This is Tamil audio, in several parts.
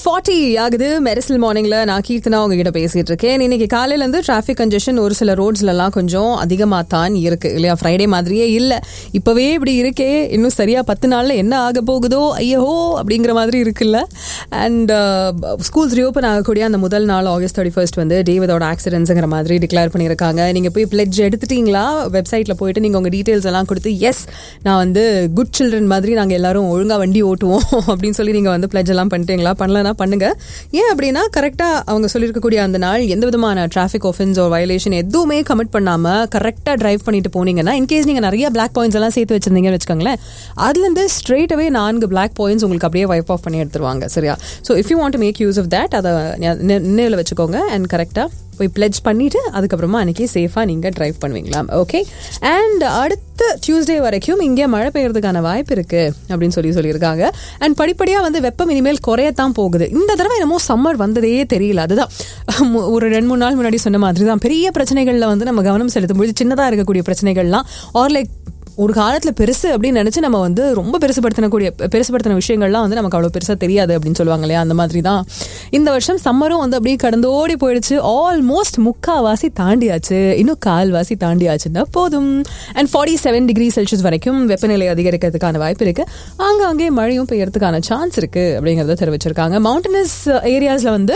ஃபார்ட்டி ஆகுது மெரிசல் மார்னிங்ல நான் கீர்த்தனா உங்ககிட்ட பேசிட்டு இருக்கேன் இன்னைக்கு காலையில இருந்து டிராஃபிக் கன்ஜெஷன் ஒரு சில ரோட்ஸ்ல எல்லாம் கொஞ்சம் அதிகமா தான் இருக்கு இல்லையா ஃப்ரைடே மாதிரியே இல்ல இப்பவே இப்படி இருக்கே இன்னும் சரியா பத்து நாள்ல என்ன ஆக போகுதோ ஐயோ அப்படிங்கிற மாதிரி இருக்குல்ல அண்ட் ஸ்கூல்ஸ் ரீஓப்பன் ஆகக்கூடிய அந்த முதல் நாள் ஆகஸ்ட் தேர்ட்டி ஃபர்ஸ்ட் வந்து டே விதோட ஆக்சிடென்ட்ஸுங்கிற மாதிரி டிக்ளேர் பண்ணியிருக்காங்க நீங்க போய் பிளெட்ஜ் எடுத்துட்டீங்களா வெப்சைட்ல போயிட்டு நீங்க உங்க டீடைல்ஸ் எல்லாம் கொடுத்து எஸ் நான் வந்து குட் சில்ட்ரன் மாதிரி நாங்க எல்லாரும் ஒழுங்கா வண்டி ஓட்டுவோம் அப்படின்னு சொல்லி நீங்க வந்து பிளெட்ஜ் எல்லாம் பண்ணிட்டீங்களா பண்ணலனா பண்ணுங்க ஏன் அப்படின்னா கரெக்டா அவங்க சொல்லியிருக்கக்கூடிய அந்த நாள் எந்த விதமான டிராஃபிக் ஒஃபென்ஸ் ஒரு வயலேஷன் எதுவுமே கமிட் பண்ணாம கரெக்டா டிரைவ் பண்ணிட்டு போனீங்கன்னா இன்கேஸ் நீங்க நிறைய பிளாக் பாயிண்ட்ஸ் எல்லாம் சேர்த்து வச்சிருந்தீங்கன்னு வச்சுக்கோங்களேன் அதுல இருந்து ஸ்ட்ரெயிட்டவே நான்கு பிளாக் பாயிண்ட்ஸ் உங்களுக்கு அப்படியே வைப் ஆஃப் பண்ணி எடுத்துருவாங்க சரியா so if you want make use of that அதை நினைவில் வச்சுக்கோங்க அண்ட் கரெக்டா போய் பிளெட்ஜ் பண்ணிட்டு அதுக்கப்புறமா அன்னைக்கு சேஃபாக நீங்கள் டிரைவ் பண்ணுவீங்களா ஓகே அண்ட் அடுத்த டியூஸ்டே வரைக்கும் இங்கே மழை பெய்யறதுக்கான வாய்ப்பு இருக்கு அப்படின்னு சொல்லி சொல்லியிருக்காங்க அண்ட் படிப்படியாக வந்து வெப்பம் இனிமேல் குறையத்தான் போகுது இந்த தடவை என்னமோ சம்மர் வந்ததே தெரியல அதுதான் ஒரு ரெண்டு மூணு நாள் முன்னாடி சொன்ன மாதிரி தான் பெரிய பிரச்சனைகளில் வந்து நம்ம கவனம் செலுத்தும்போது சின்னதாக இருக்கக்கூடிய பிரச்சனைகள்லாம் ஆர் லைக் ஒரு காலத்தில் பெருசு அப்படின்னு நினச்சி நம்ம வந்து ரொம்ப பெருசுபடுத்தினக்கூடிய பெருசுபடுத்தின விஷயங்கள்லாம் வந்து நமக்கு அவ்வளோ பெருசாக தெரியாது அப்படின்னு சொல்லுவாங்க இல்லையா அந்த மாதிரி தான் இந்த வருஷம் சம்மரும் வந்து அப்படியே கடந்தோடி போயிடுச்சு ஆல்மோஸ்ட் முக்காவாசி தாண்டியாச்சு இன்னும் கால்வாசி தாண்டியாச்சுன்னா போதும் and forty seven degree Celsius வரைக்கும் வெப்பநிலை அதிகரிக்கிறதுக்கான வாய்ப்பு இருக்கு ஆங்காங்கே மழையும் பெய்யறதுக்கான சான்ஸ் இருக்கு அப்படிங்கிறத தெரிவிச்சிருக்காங்க மவுண்டனஸ் ஏரியாஸில் வந்து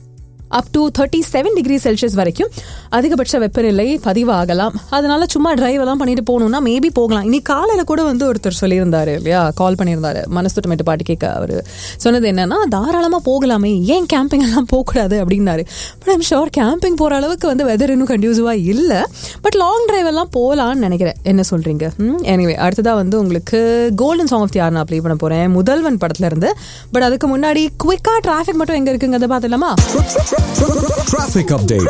up to thirty seven degree Celsius வரைக்கும் அதிகபட்ச வெப்பநிலை பதிவாகலாம் அதனால சும்மா டிரைவ் எல்லாம் பண்ணிட்டு போகணும்னா மேபி போகலாம் இன்னைக்கு காலையில் கூட வந்து ஒருத்தர் சொல்லியிருந்தாரு இல்லையா கால் பண்ணியிருந்தாரு மனசு டொமேட்டோ பாட்டு கேட்க அவர் சொன்னது என்னன்னா தாராளமாக போகலாமே ஏன் கேம்பிங் எல்லாம் போகக்கூடாது அப்படின்னாரு பட் ஐம் ஷோர் கேம்பிங் போகிற அளவுக்கு வந்து வெதர் இன்னும் கண்டியூசிவாக இல்லை பட் லாங் டிரைவ் எல்லாம் போகலான்னு நினைக்கிறேன் என்ன சொல்றீங்க எனிவே அடுத்ததாக வந்து உங்களுக்கு golden song of the year நான் ப்ளே பண்ண போகிறேன் முதல்வன் படத்துல இருந்து பட் அதுக்கு முன்னாடி குவிக்காக டிராஃபிக் மட்டும் எங்கே இருக்குங்கிறத பார்த்துலாமா Traffic update.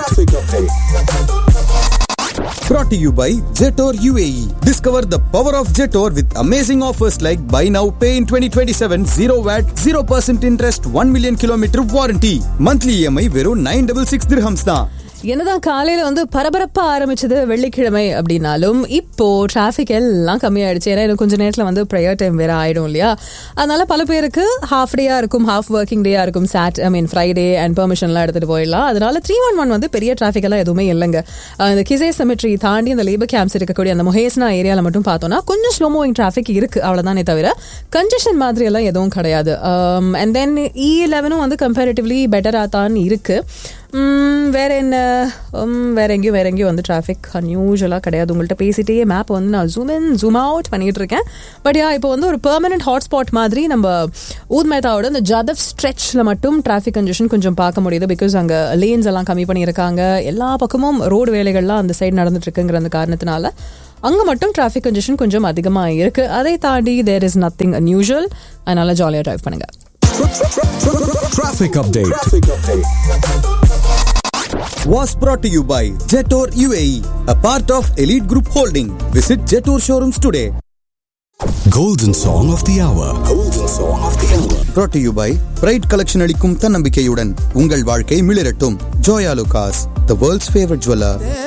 Brought to you by Jetor UAE. Discover the power of Jetor with amazing offers like buy now, pay in 2027, 0 VAT, 0% interest, 1 million kilometer warranty. Monthly EMI வெறும் 966 dirhams தான். என்னதான் காலையில வந்து பரபரப்பா ஆரம்பிச்சது வெள்ளிக்கிழமை அப்படின்னாலும் இப்போ டிராஃபிக் எல்லாம் கம்மியாயிடுச்சு ஏன்னா இன்னும் கொஞ்ச நேரத்தில் வந்து ப்ரேயர் டைம் வேற ஆயிடும் இல்லையா அதனால பல பேருக்கு ஹாஃப் டேயா இருக்கும் ஹாஃப் ஒர்க்கிங் டேயா இருக்கும் Sat I mean Friday and பெர்மிஷன்லாம் எடுத்துட்டு போயிடலாம் அதனால த்ரீ ஒன் ஒன் வந்து பெரிய டிராஃபிக் எல்லாம் எதுவுமே இல்லைங்க இந்த கிசே செமெட்ரி தாண்டி அந்த லேபர் கேம்ப்ஸ் இருக்கக்கூடிய அந்த முஹேஸ்னா ஏரியாவில் மட்டும் பார்த்தோம்னா கொஞ்சம் ஸ்லோ மூவிங் டிராஃபிக் இருக்கு அவ்வளோதானே தவிர கன்ஜெஷன் மாதிரி எல்லாம் எதுவும் கிடையாது அண்ட் தென் இ லெவனும் வந்து கம்பேரிட்டிவ்லி பெட்டராக தான் இருக்கு வேற என்ன வேற எங்கேயும் வேற எங்கேயும் வந்து டிராஃபிக் அன்யூஷுவலாக கிடையாது உங்கள்கிட்ட பேசிட்டே மேப் வந்து நான் ஜூம் இன் ஜூம் அவுட் பண்ணிட்டு இருக்கேன் பட் யா இப்போ வந்து ஒரு பெர்மனன்ட் ஹாட்ஸ்பாட் மாதிரி நம்ம ஊத் மேத்தாவோட இந்த ஜாதவ் ஸ்ட்ரெச்சில் மட்டும் டிராஃபிக் கன்ஜெஷன் கொஞ்சம் பார்க்க முடியுது பிகாஸ் அங்கே லேன்ஸ் எல்லாம் கம்மி பண்ணியிருக்காங்க எல்லா பக்கமும் ரோடு வேலைகள்லாம் அந்த சைடு நடந்துட்டு இருக்குங்கிற அந்த காரணத்தினால அங்கே மட்டும் டிராஃபிக் கன்ஜெஷன் கொஞ்சம் அதிகமாக இருக்கு அதை தாண்டி தேர் இஸ் நத்திங் அன்யூஷுவல் அதனால ஜாலியாக டிரைவ் பண்ணுங்க Traffic update. Was brought to you by Jetor UAE, a part of Elite Group Holding. Visit Jetor showrooms today. Golden Song of the Hour. Golden Song of the Hour. brought to you by pride collection அளிக்கும் தன்னம்பிக்கையுடன் உங்கள் வாழ்க்கை மிளிரட்டும் Joyalukkas the world's favourite jeweller